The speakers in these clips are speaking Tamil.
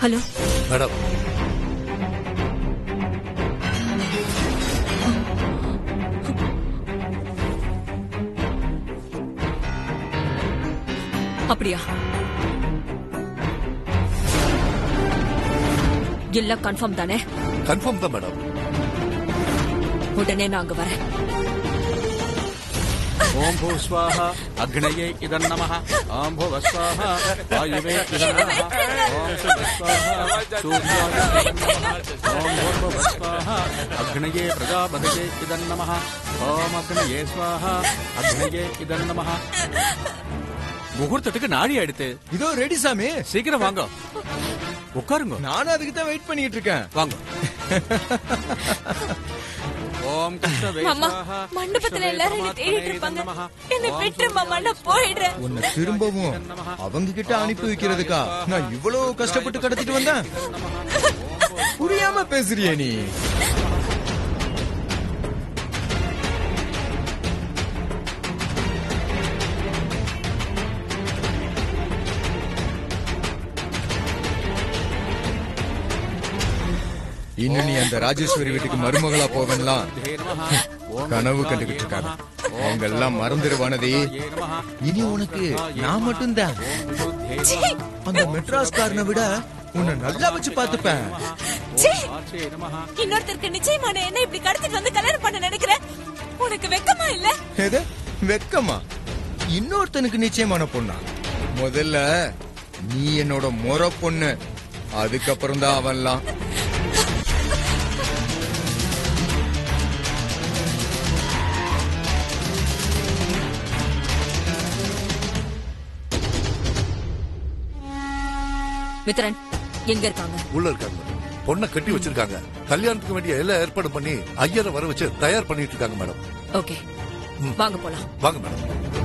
ஹலோ மேடம் அப்படியா எல்லாம் கன்ஃபார்ம் தானே கன்ஃபார்ம் தான் மேடம் உடனே நான் அங்க வரேன் ஓம் பூ ஸ்வாஹா அக்னயே இதன் நமः ஆம் பூவ ஸ்வாஹா வாயுவே இதன் நமः ஓம் சுவ ஸ்வாஹா சூர்யாய இதன் நமः ஓம் பூர்வ ஸ்வாஹா அக்னயே பிரஜாபதயே இதன் நமः ஓம் அக்னயே ஸ்வாஹா அக்னயே இதன் நமः முகூர்த்தத்துக்கு நாடி ஆயிடுத்து இதோ ரெடி சாமி சீக்கிரம் வாங்க உட்காருங்க நானும் அதுக்கு தான் வெயிட் பண்ணிட்டு இருக்கேன் வாங்க ஓம் கிருஷ்ணவே மாமா ஸ்வாஹா, மண்டபத்துல எல்லாரும் என்னை தேடிட்டு இருப்பாங்க என்னை விட்டு மாமா நான் போயிடுறேன் உன்னை திரும்பவும் அவங்க கிட்ட அனுப்பி வைக்கிறதுக்கா நான் இவ்வளவு கஷ்டப்பட்டு கடத்திட்டு வந்தேன் புரியாம பேசுறியே நீ இன்னும் நீ அந்த ராஜேஸ்வரி வீட்டுக்கு மருமகளா போவன்லாம் கனவு கண்டுகிட்டு இருக்காங்க அவங்க எல்லாம் மறந்துடுவானதே இனி உனக்கு நான் மட்டும்தான் அந்த மெட்ராஸ்காரனை விட உன்னை நல்லா வச்சு பாத்துப்பேன் சீ! இன்னொருத்தருக்கு நிச்சயமான என்ன இப்படி கடத்திட்டு வந்து கல்யாணம் பண்ண நினைக்கிறேன் உனக்கு வெக்கமா இல்ல எது வெக்கமா இன்னொருத்தனுக்கு நிச்சயமான பொண்ணா முதல்ல நீ என்னோட முறை பொண்ணு அதுக்கப்புறம் தான் அவன்லாம் மித்ரன் எங்க இருக்காங்க உள்ள இருக்காங்க பொண்ணை கட்டி வச்சிருக்காங்க கல்யாணத்துக்கு வேண்டிய எல்லா ஏற்பாடு பண்ணி ஐயரை வர வச்சு தயார் பண்ணிட்டு இருக்காங்க மேடம் ஓகே வாங்க போலாம் வாங்க மேடம்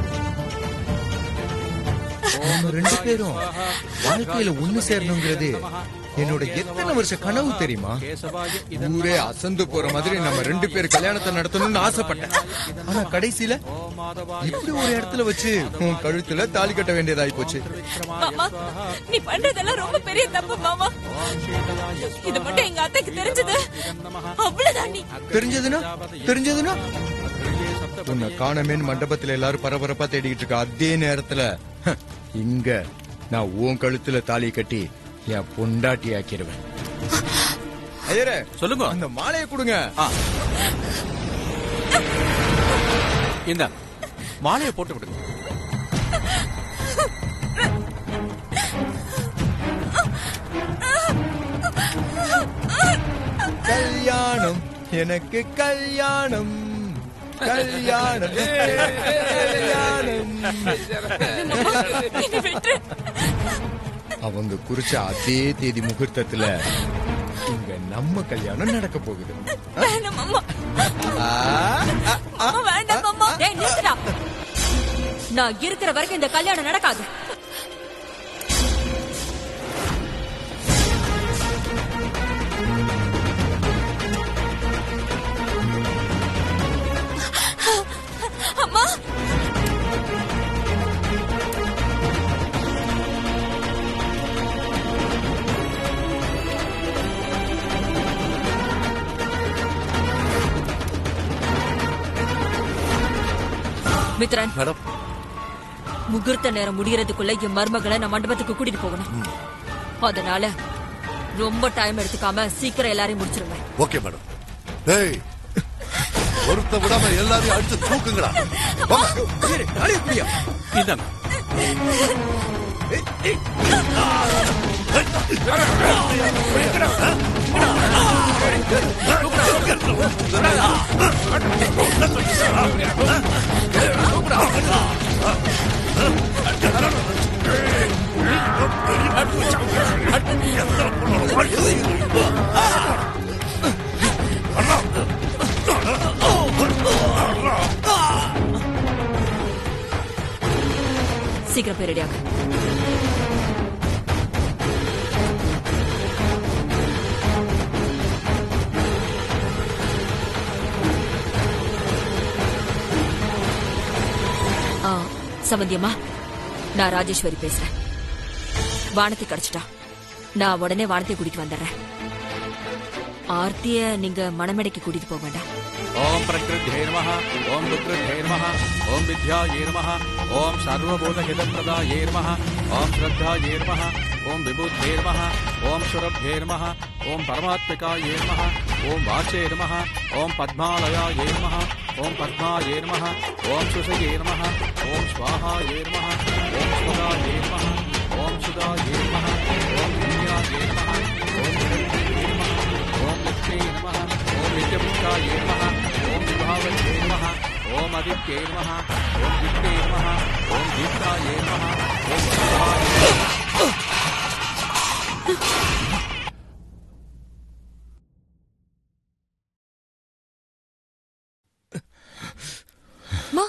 நம்ம ரெண்டு பேரும் வாழ்க்கையில ஒண்ணு சேரணுங்கிறது என்னோட எத்தனை வருஷ கனவு தெரியுமா ஊரே அசந்து போற மாதிரி நம்ம ரெண்டு பேர் கல்யாணத்தை நடத்தணும்னு ஆசைப்பட்டேன் ஆனா கடைசியில இப்படி ஒரு இடத்துல வச்சு உன் கழுத்துல தாலி கட்ட வேண்டியதாயி போச்சு மாமா நீ பண்றதெல்லாம் ரொம்ப பெரிய தப்பு மாமா இது மட்டும் எங்க அத்தைக்கு தெரிஞ்சது அவ்வளவுதான் நீ தெரிஞ்சதுன்னா தெரிஞ்சதுன்னா உன்னை காணமேன்னு மண்டபத்துல எல்லாரும் பரபரப்பா தேடிக்கிட்டு இருக்க அதே நேரத்துல ஹ, இங்க நான் உன் கழுத்துல தாலி கட்டி என் பொண்டாட்டி ஆக்கிடுவேன் ஐயரே சொல்லுங்க அந்த மாலையை கொடுங்க ஆ. இந்த மாலையை போட்டு விடுங்க கல்யாணம் எனக்கு கல்யாணம் கல்யாணம் கல்யாணம் என்னை விட்டு அவங்க குறிச்ச அதே தேதி முகூர்த்தத்துல இங்க நம்ம கல்யாணம் நடக்க போகுது வேணாம் மாமா ஆ, ஆ, மாமா வேண்டாம் மாமா டேய் நிறுத்துடா நான் இருக்கிற வரைக்கும் இந்த கல்யாணம் நடக்காது அம்மா மித்ரன் மேடம் முகூர்த்த நேரம் முடியறதுக்குள்ள என் மருமகளை நான் மண்டபத்துக்கு கூட்டிட்டு போகணும் அதனால ரொம்ப டைம் எடுத்துக்காம சீக்கிரம் எல்லாரையும் முடிச்சிருங்க ஓகே மேடம் டேய் ஒருத்த விடாம எல்லாரையும் அடிச்சு தூக்குங்கடா வாங்க. ஐயரே, தாலியை குடியா. இந்தாங்க சீக்கிரம் போய் ரெடியாக ஆ, சம்பந்தியம்மா நான் ராஜேஸ்வரி பேசுறேன் வானத்தை கிடைச்சிட்டா நான் உடனே வானத்தை கூட்டிட்டு வந்துடுறேன் ஆர்த்திய நீங்க மணமேடைக்கு கூட்டிட்டு போக வேண்டாம் ஓம் பிரகிருத்தியே நம ஓம் ருத்ருத்தியே நம ஓம் வித்யாயே நம ஓம் சர்வபூதஹிதப்பிரதாயே நம ஓம் ஸ்ரத்தாயே நம ஓம் விபுத்தே நம ஓம் சுரभ्ये நம ஓம் பரமாத்மிகாயே நம ஓம் வாச்சே நம ஓம் பத்மாலயாயே நம ஓம் பத்மாயே நம ஓம் சுசயே நம ஓம் ஸ்வாஹாயே நம ஓம் ஸ்வதாயே நம ஓம் சுதாயே நம ஓம் வித்யாயே நம ஓம் பிரகிருத்தியே நம ஓம் லக்ஷ்மீ நம ஓம் நித்யபுஷ்டாயே நம ஓம் விபாவத்யே நம ஓம் அதித்யே நம ஓம் வித்யே நம ஓம் தீப்தாயே நம ஓம் வசுதாயே நம மா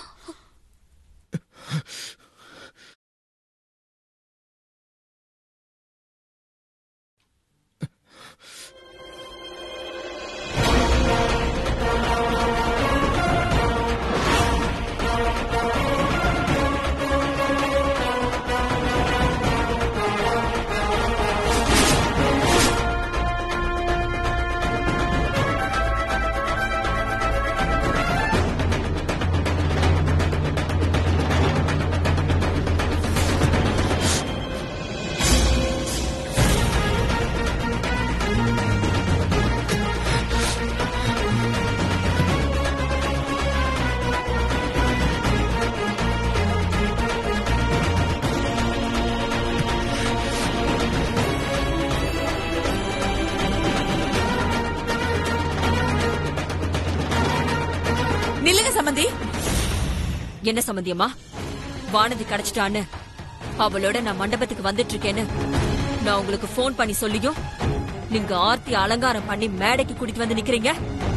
நில்லுங்க சம்பந்தி என்ன சம்பந்தியம்மா வானதி கிடைச்சிட்டான்னு அவளோட நான் மண்டபத்துக்கு வந்துட்டு இருக்கேன்னு நான் உங்களுக்கு ஃபோன் பண்ணி சொல்லியும் நீங்க ஆர்த்தி அலங்காரம் பண்ணி மேடைக்கு கூட்டிட்டு வந்து நிக்கிறீங்க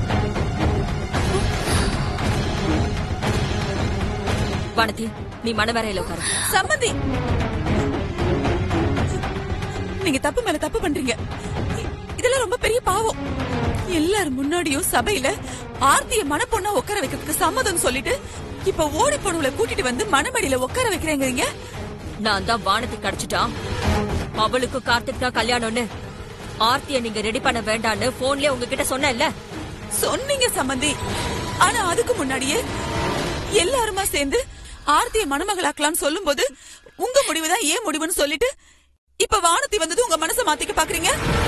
வானதி நீ மணவரையில உட்காரு சம்பந்தி நீங்க தப்பு மேல தப்பு பண்றீங்க இ- இதெல்லாம் ரொம்ப பெரிய பாவம் எல்லாரும் முன்னாடியும் சபையில ஆர்த்திய மனப்பொண்ணா உட்கார வைக்கிறதுக்கு சம்மதம் சொல்லிட்டு இப்ப ஓடி போனவளை கூட்டிட்டு வந்து மணமடியில உட்கார வைக்கிறேங்கிறீங்க நான் தான் வானதி கிடைச்சிட்டா அவளுக்கு கார்த்திக் தான் கல்யாணம்னு ஆர்த்திய நீங்க ரெடி பண்ண வேண்டான்னு போன்லயே உங்ககிட்ட சொன்னேன்ல சொன்னீங்க சம்பந்தி ஆனா அதுக்கு முன்னாடியே எல்லாருமா சேர்ந்து ஆர்த்திய மணமகளாக்கலாம்னு சொல்லும்போது உங்க முடிவுதான் ஏன் முடிவுன்னு சொல்லிட்டு இப்ப வானத்தி வந்தது உங்க மனசை மாத்திக்க பாக்குறீங்க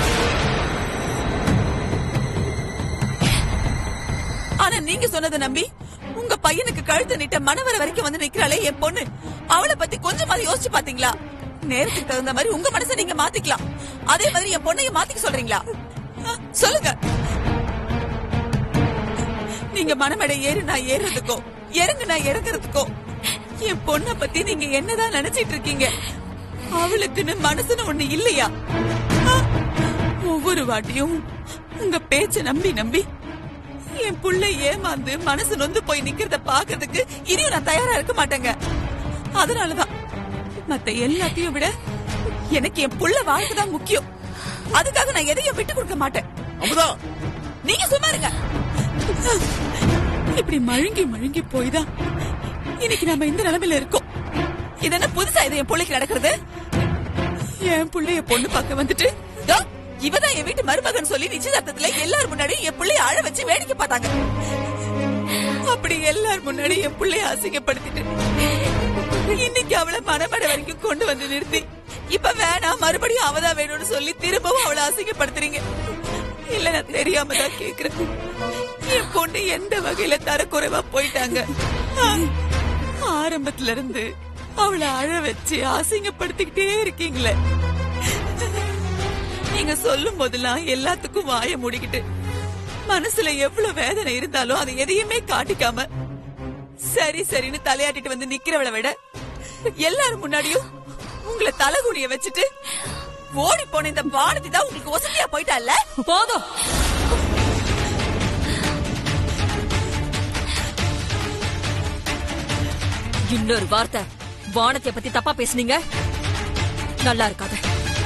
ஆனா நீங்க சொன்னதை நம்பி உங்க பையனுக்கு கழுத்து நீட்ட மணவர வரைக்கும் வந்து நிக்கிறாளே என் பொண்ணு அவளை பத்தி கொஞ்சமாவது யோசிச்சு பாத்தீங்களா நேரத்துக்கு தகுந்த மாதிரி உங்க மனசை நீங்க மாத்திக்கலாம் அதே மாதிரி என் பொண்ணையும் மாத்திக்க சொல்றீங்களா ஆ, சொல்லுங்க நீங்க மனமடை ஏறு நான் ஏறுறதுக்கோ இறங்கு நான் இறங்குறதுக்கோ என் பொண்ண பத்தி நீங்க என்னதான் நினைச்சிட்டு இருக்கீங்க அவளுக்குன்னு மனசுன்னு ஒண்ணு இல்லையா ஆ, ஒவ்வொரு வாட்டியும் உங்க பேச்ச நம்பி நம்பி என் புள்ள ஏமாந்து மனசு நொந்து போய் நிக்கிறத பாக்குறதுக்கு இனியும் நான் தயாரா இருக்க மாட்டேங்க அதனாலதான் மத்த எல்லாத்தையும் விட எனக்கு என் புள்ள வாழ்க்கை தான் முக்கியம் அதுக்காக நான் எதையும் விட்டு கொடுக்க மாட்டேன் அமுதா நீங்க சும்மா இருங்க இப்படி மழுங்கி மழுங்கி போய் தான் இன்னைக்கு நம்ம இந்த நிலைமையில இருக்கோம் இது என்ன புதுசா இது என் பிள்ளைக்கு நடக்கிறது என் பிள்ளைய பொண்ணு பார்க்க வந்துட்டு "தோ, இவதான் என் வீட்டு மருமகன் சொல்லி நிச்சயதார்த்தத்துல எல்லாரும் முன்னாடி என் பிள்ளைய அழ வச்சு வேடிக்கை பார்த்தாங்க அப்படி எல்லார் முன்னாடி என் பிள்ளைய அசிங்கப்படுத்திட்டு இன்னைக்கு அவளை மனமடை வரைக்கும் கொண்டு வந்து நிறுத்தி இப்ப வேணாம் மறுபடியும் அவதான் வேணும்னு சொல்லி திரும்பவும் அவளை அசிங்கப்படுத்துறீங்க இல்ல நான் தெரியாம தான் கேக்குறேன் என் பொண்ணு எந்த வகையில தரக்குறைவா போயிட்டாங்க ஆ, ஆரம்பத்துல இருந்து அவளை அழ வச்சு அசிங்கப்படுத்திக்கிட்டே இருக்கீங்களே நீங்க சொல்லும் போதெல்லாம் எல்லாத்துக்கும் வாய மூடிக்கிட்டு மனசுல எவ்வளவு வேதனை இருந்தாலும் அதை எதையுமே காட்டிக்காம சரி சரின்னு தலையாட்டிட்டு வந்து நிக்கிறவளை விட எல்லாரும் முன்னாடியும் உங்களை தலைகுனிய வச்சுட்டு ஓடி போன இந்த வானதி தான் உங்களுக்கு வசதியா போயிட்டால போதும் இன்னொரு வார்த்தை வானத்தை பத்தி தப்பா பேசுனீங்க நல்லா இருக்காது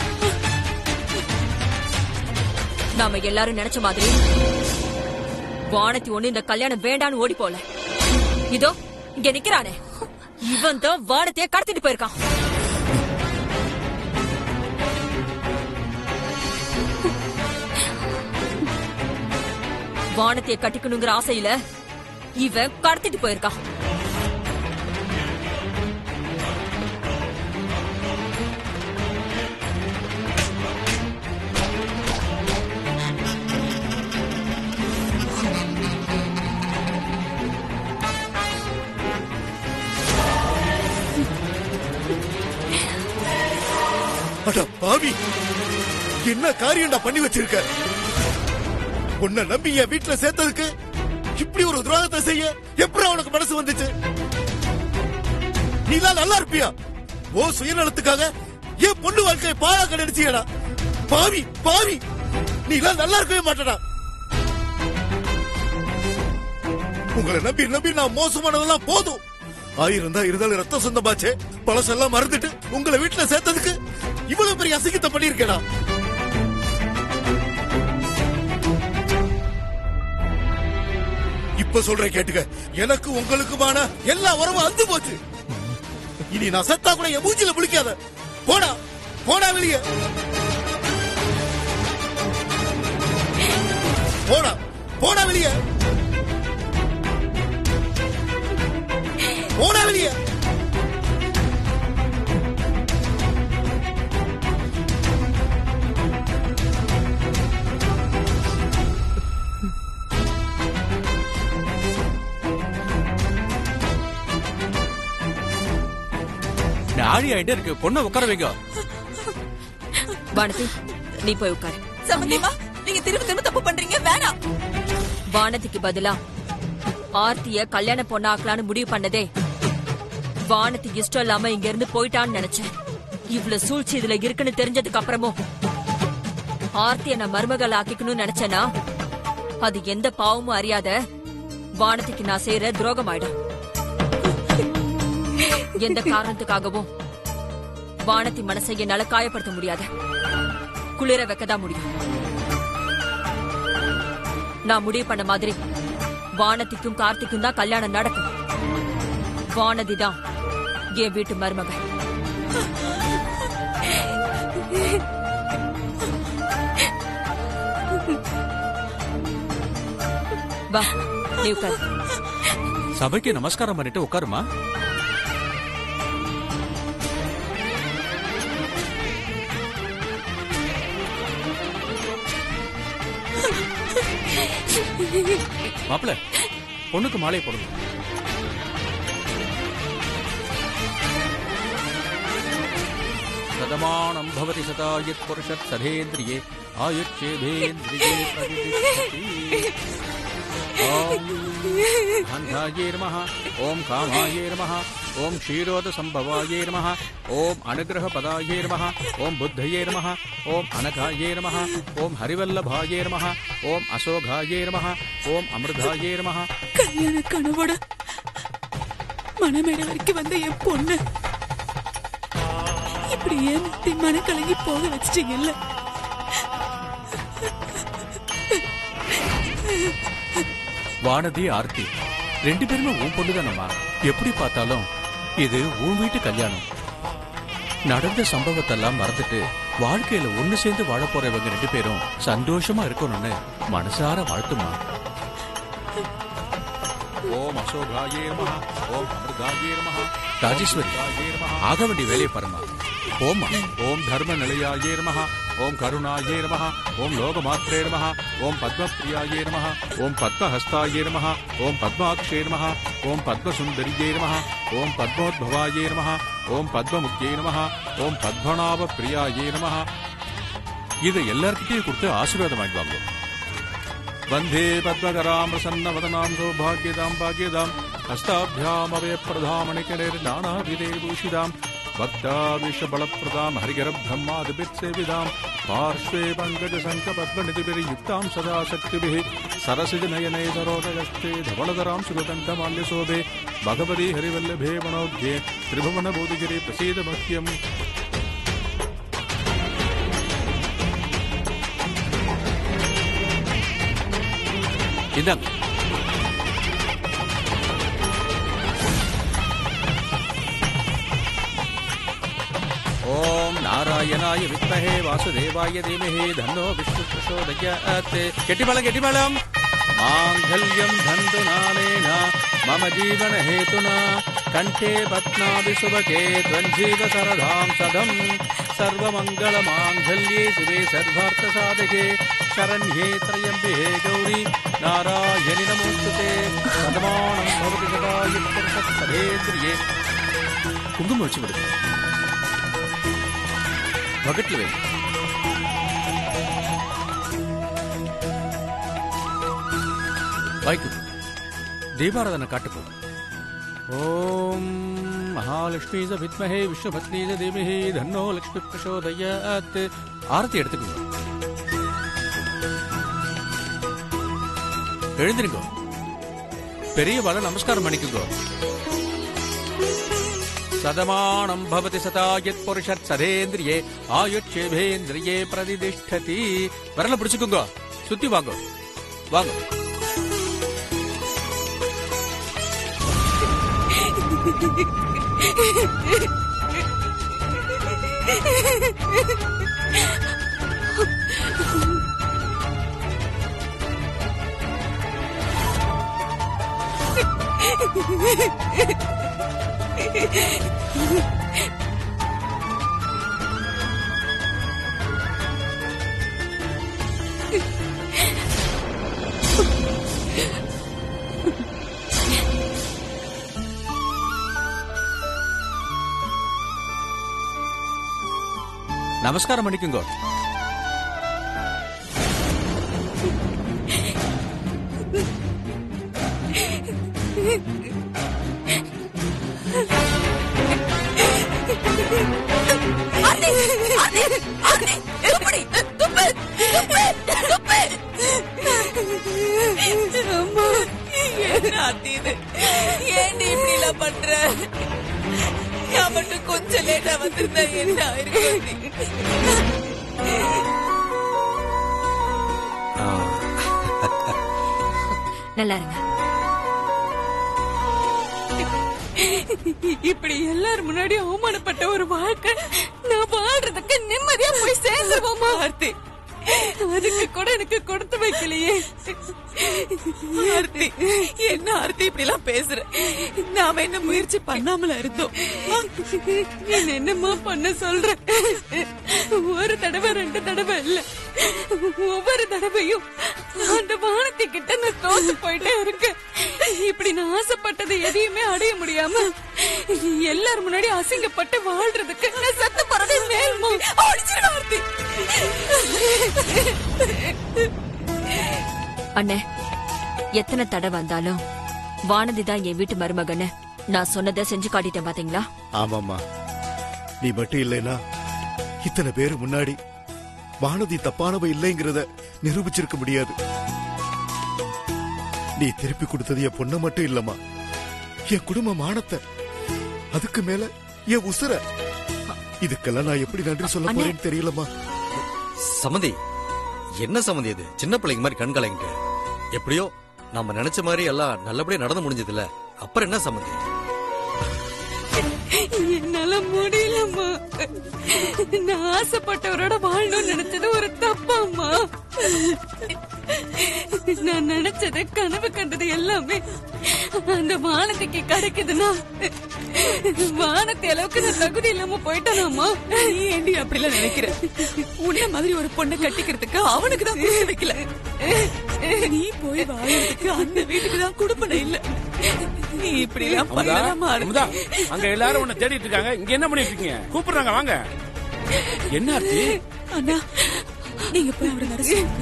நாம எல்லாரும் நினைச்ச மாதிரி வானத்தி ஒண்ணு இந்த கல்யாணம் வேண்டான்னு ஓடி போல இதோ இங்க நிக்கிறானே இவன் தான் வானத்தைய கடத்திட்டு போயிருக்கான் வானத்தைய கட்டிக்கணுங்கிற ஆசையில இவன் கடத்திட்டு போயிருக்கான் அட பாவி என்ன காரியம்டா பண்ணி வச்சிருக்க உன்னை நம்பி என் வீட்டுல சேர்த்ததுக்கு இப்படி ஒரு துரோகத்தை செய்ய எப்படி உனக்கு மனசு வந்துச்சு நீலாம் நல்லா இருப்பியா ஓ சுயநலத்துக்காக என் பொண்ணு வாழ்க்கையை பாழாக்க நினைச்சியடா பாவி பாவி நீலாம் நல்லா இருக்கவே மாட்டடா உங்களை நம்பி நம்பி நான் மோசமானதெல்லாம் போதும் ஆயிரம் தான் இருந்தாலும் ரத்த சொந்தமாச்சே பழசெல்லாம் மறந்துட்டு உங்களை வீட்டுல சேர்த்ததுக்கு இவ்வளவு பெரிய அசிங்கத்தை பண்ணிருக்கேடா இப்ப சொல்றேன் கேட்டுக்க எனக்கு உங்களுக்குமான எல்லா உறவும் அந்து போச்சு இனி நான் செத்தா கூட என் மூஞ்சில பிடிக்காத போடா போடா வெளியே போடா போடா வெளியே போடா வெளியே நாழி ஆயிட்டே இருக்கு பொண்ணை உட்கார வைங்க வானதி நீ போய் உட்காரு சம்பந்தியமா நீங்க திரும்ப திரும்ப தப்பு பண்றீங்க வேணாம் வானதிக்கு பதிலா ஆர்த்திய கல்யாண பொண்ணாக்கலான்னு முடிவு பண்ணதே வானதி இஷ்டம் இல்லாம இங்க இருந்து போயிட்டான்னு நினைச்சேன் இவ்வளவு சூழ்ச்சி இதுல இருக்குன்னு தெரிஞ்சதுக்கு அப்புறமும் ஆர்த்திய நான் மருமகள் ஆக்கிக்கணும்னு நினைச்சேனா அது எந்த பாவமும் அறியாத வானதிக்கு நான் செய்யற துரோகம் ஆயிடும் எந்த காரணத்துக்காகவும் வானதி மனசை என்னால காயப்படுத்த முடியாது குளிர வைக்கதான் முடியும் நான் முடிவு பண்ண மாதிரி வானதிக்கும் கார்த்திக்கும் தான் கல்யாணம் நடக்கும் வானதி தான் என் வீட்டு மருமகள் வா நீ உட்காரு சபைக்கு நமஸ்காரம் பண்ணிட்டு உட்காருமா மாப்பிள பொண்ணுக்கு மாலை போடுங்க சதமானம் பவதி சதாயத் புருஷத் சதேந்திரியே ஆயுட்சேபேந்திரியே பிரதிஷ்டதி. ஓம் கந்தாயே நமः ஓம் காமாயே நமः ஓம் க்ஷீரோத சம்பவாயே நமः ஓம் அனுகிரக பதாயே நமः ஓம் புத்தயே நமः ஓம் அனகாயே நமः ஓம் ஹரிவல்லபாயே நமः ஓம் அசோகாயே நமः ஓம் அமிர்தாயே நமः கல்யாண கனவோட மனமேட வரைக்கும் வந்த என் பொண்ணு இப்படி ஏமாத்தி மன கலங்கி போக வச்சிட்டீங்கல்ல வானதி ஆர்த்தி ரெண்டு பேருமே உன் பொண்ணுதானம்மா எப்படி பார்த்தாலும் இது உன் வீட்டு கல்யாணம் நடந்த சம்பவத்தெல்லாம் மறந்துட்டு வாழ்க்கையில ஒண்ணு சேர்ந்து வாழ போறவங்க ரெண்டு பேரும் சந்தோஷமா இருக்கணும்னு மனசார வாழ்த்துமா ஓம் அசோகாயே நமஹ ஓம் அமிர்தாயே நமஹ ராஜேஸ்வரி ஆக வேண்டிய வேலையை பாருமா ஓம் ஓம் தர்ம நிலையாயே நமஹ ஓம் கருணாயே நமஹ ஓம் லோகமாத்ரே நமஹ ஓம் பத்மப்ரியாயே நமஹ ஓம் பத்மஹஸ்தாயே நமஹ ஓம் பத்மாக்ஷே நமஹ ஓம் பத்மசுந்தரியே நமஹ ஓம் பத்மோத்பவாயே நமஹ ஓம் பத்மமுக்தியே நமஹ ஓம் பத்மநாப பிரியாயே நமஹ இதை எல்லார்கிட்டயும் கொடுத்து ஆசீர்வாதம் வாங்கிவாங்க वन्दे पद्मकरां प्रसन्नवदनां सौभाग्यदां भाग्यदां हस्ताभ्यामवयप्रधामणिकरैर्नानाविधैर्भूषितां भक्ताविषबलप्रदां हरिगरब्रह्मादिभिर्सेविदां पार्श्वे पङ्कजशङ्खपद्मनिधिभिर्युक्तां सदा शक्तिभिः सरसिजनयने सरोदगस्ते धवलधरां सुगतन्तमाल्यशोभे भगवती हरिवल्लभे मनोज्ञे त्रिभुवनबोधिगिरि प्रसीद मह्यम् இந்தாங்க ஓம் நாராயணாய வித்மஹே வாசுதேவாய தீமஹி தன்னோ விஷ்ணு பிரசோதயாத் கெட்டிமலம் கெட்டிமலம் माङ्गल्यं धन्तुनानेन मम जीवनहेतुना कण्ठे पद्माभि सुभगे त्वञ्जीव सरदां सदम् सर्वमङ्गलमाङ्गल्ये शिवे सर्वार्थसाधके शरण्ये त्र्यम्बिहे गौरी नारायणि नमोऽस्तु ते सदमानं भवति सदा युक्तसत्सभेन्द्रिये குங்குமம் வச்சு விடு பக்கெட்ல வை வாய்க்கு தீபாராதனை காட்டுப்போ ஓம் மகாலட்சுமி ச வித்மஹே விஷ்ணுபத்னி ச தீமஹி தன்னோ லக்ஷ்மி பிரசோதயாத் ஆரத்தி எடுத்துக்கோங்க எழுந்திருங்கோ பெரிய பால நமஸ்காரம் பண்ணிக்கோங்க சதமானம் பவதி சதா யத் புருஷத் சதேந்திரியே ஆயுட்சேபேந்திரியே பிரதிதிஷ்டதி வரல பிடிச்சுக்கோங்க சுத்தி வாங்க வாங்க நமஸ்காரம் பண்ணிக்கோங்க ஆர்த்தி, ஆர்த்தி, ஆர்த்தி, துப்புடி, துப்பு, துப்பு, துப்பு. அம்மா, என்ன ஆர்த்தி இது? ஏன்டி இப்படி எல்லாம் பண்ற? நான் மட்டும் கொஞ்சம் லேட்டா வந்திருந்தா என்ன ஆயிருக்கும் நல்லா இருங்க இப்படி எல்லாரும் முன்னாடி அவமானப்பட்ட ஒரு வாழ்க்கை நான் வாழ்றதுக்கு நிம்மதியா போய் சேர்ந்துருவோமா ஆர்த்தி அதுக்கு கூட எனக்கு கொடுத்து வைக்கலையே ஆர்த்தி என்ன ஆர்த்தி இப்படி எல்லாம் பேசுற நாம என்ன முயற்சி பண்ணாமல இருந்தோம் என்ன என்னமா பண்ண சொல்ற ஒரு தடவை ரெண்டு தடவை இல்ல ஒவ்வொரு தடவையும் அந்த வானத்தை கிட்ட நான் தோத்து போயிட்டே இருக்கேன் இப்படி நான் ஆசைப்பட்டது எதையுமே அடைய முடியாம எல்லாரும் முன்னாடி அசிங்கப்பட்டு வாழ்றதுக்கு நான் சத்த போறதே மேல்மா அடிச்சிருவேன் ஆர்த்தி அண்ணே எத்தனை தடவை வந்தாலும் வானதி தான் என் வீட்டு மருமகன்னு நான் சொன்னதை செஞ்சு காட்டிட்டேன் பாத்தீங்களா ஆமாம்மா நீ மட்டும் இல்லைனா இத்தனை பேரு முன்னாடி வானதி தப்பானவ இல்லைங்கிறத நிரூபிச்சிருக்க முடியாது நீ திருப்பி கொடுத்தது என் பொண்ண மட்டும் இல்லம்மா என் குடும்ப மானத்தை அதுக்கு மேல என் உசுர இதுக்கெல்லாம் நான் எப்படி நன்றி சொல்ல அண்ணே. போறேன்னு தெரியலம்மா சமந்தி என்ன சமந்தி இது சின்ன பிள்ளைங்க மாதிரி கண் கலங்கிட்டு எப்படியோ நம்ம நினைச்ச மாதிரி எல்லாம் நல்லபடியா நடந்து முடிஞ்சதுல அப்புறம் என்ன சமந்தி என்னால முடியலம்மா நான் ஆசைப்பட்டவரோட வாழணும்னு நினைச்சது ஒரு தப்பாம்மா நான் நினைச்சது கனவு கண்டது எல்லாமே அந்த வானத்துக்கு கிடைக்குதுன்னா வானத்தை அளவுக்கு நான் தகுதி இல்லாம போயிட்டானாமா நீ ஏண்டி அப்படிலாம் நினைக்கிற உன்ன மாதிரி ஒரு பொண்ணை கட்டிக்கிறதுக்கு அவனுக்கு தான் கொடுத்து வைக்கல நீ போய் வாழறதுக்கு அந்த வீட்டுக்கு தான் கொடுப்பன இல்ல நீ இப்படி எல்லாம் அமுதா, பண்ணலாமா அமுதா, அங்க எல்லாரும் உன்னை தேடிட்டு இருக்காங்க இங்க என்ன பண்ணிட்டு இருக்கீங்க கூப்பிடுறாங்க வாங்க என்ன ஆர்த்தி அண்ணா நீங்க போய் அவரை வர சொல்லுங்க.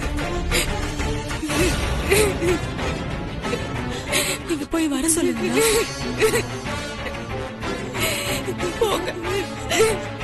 நீங்க போய் வர சொல்லுங்க போங்க